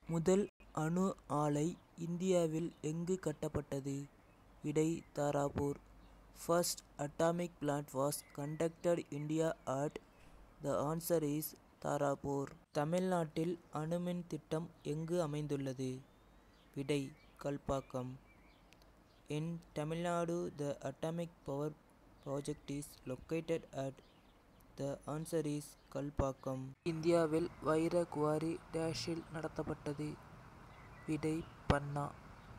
முதல் அணு ஆலை இந்தியாவில் எங்கு கட்டப்பட்டது விடை Tarapur first atomic plant was conducted India at the answer is Tarapur தமிழ்நாட்டில் அணுமின் திட்டம் எங்கு அமைந்துள்ளது விடை Kalpakkam in Tamil Nadu the atomic power project is located at the answer is Kalpakkam இந்தியாவில் வைர குவாரி டேஷில் நடத்தப்பட்டது விடை பன்னா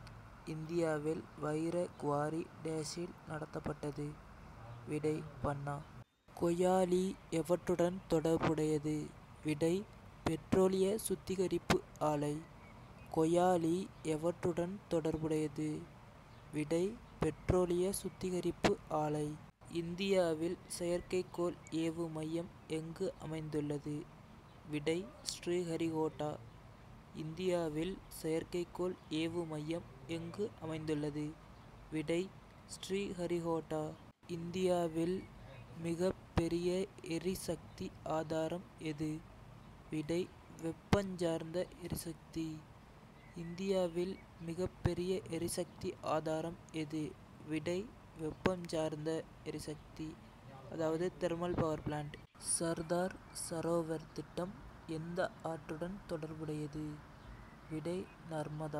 இந்தியாவில் வைர குவாரி டேஷில் நடத்தப்பட்டது விடை பன்னா கொய்யாலி எவற்றுடன் தொடர்புடையது விடை பெட்ரோலிய சுத்திகரிப்பு ஆலை கொய்யாலி எவற்றுடன் தொடர்புடையது விடை பெட்ரோலிய சுத்திகரிப்பு ஆலை இந்தியாவில் செயற்கைக்கோள் ஏவு மையம் எங்கு அமைந்துள்ளது விடை ஸ்ரீஹரிகோட்டா இந்தியாவில் செயற்கைக்கோள் ஏவு மையம் எங்கு அமைந்துள்ளது விடை ஸ்ரீஹரிகோட்டா இந்தியாவில் மிக பெரிய எரிசக்தி ஆதாரம் எது விடை வெப்பஞ்சார்ந்த எரிசக்தி இந்தியாவில் மிகப்பெரிய எரிசக்தி ஆதாரம் எது விடை வெப்பஞ்சார்ந்த எரிசக்தி அதாவது thermal power plant Sardar Sarovar திட்டம் எந்த ஆற்றுடன் தொடர்புடையது விடை நர்மதா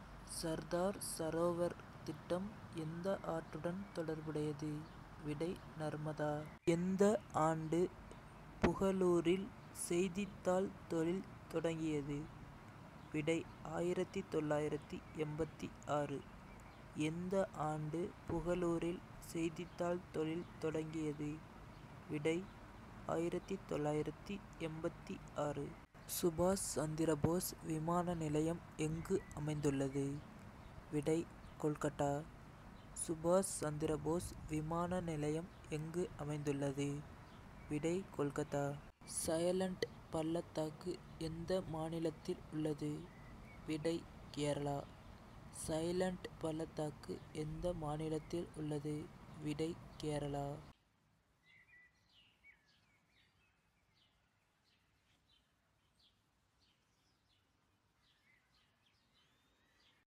சர்தார் சரோவர் திட்டம் எந்த ஆற்றுடன் தொடர்புடையது விடை நர்மதா எந்த ஆண்டு புகழூரில் செய்தித்தாள் தொழில் தொடங்கியது விடை ஆயிரத்தி தொள்ளாயிரத்தி எண்பத்தி ஆறு எந்த ஆண்டு புகழூரில் செய்தித்தாள் தொழில் தொடங்கியது விடை ஆயிரத்தி தொள்ளாயிரத்தி எண்பத்தி ஆறு சுபாஷ் சந்திரபோஸ் விமான நிலையம் எங்கு அமைந்துள்ளது விடை கொல்கட்டா சுபாஷ் சந்திரபோஸ் விமான நிலையம் எங்கு அமைந்துள்ளது விடை கொல்கத்தா சைலண்ட் பள்ளத்தாக்கு எந்த மாநிலத்தில் உள்ளது விடை கேரளா சைலண்ட் பள்ளத்தாக்கு எந்த மாநிலத்தில் உள்ளது விடை கேரளா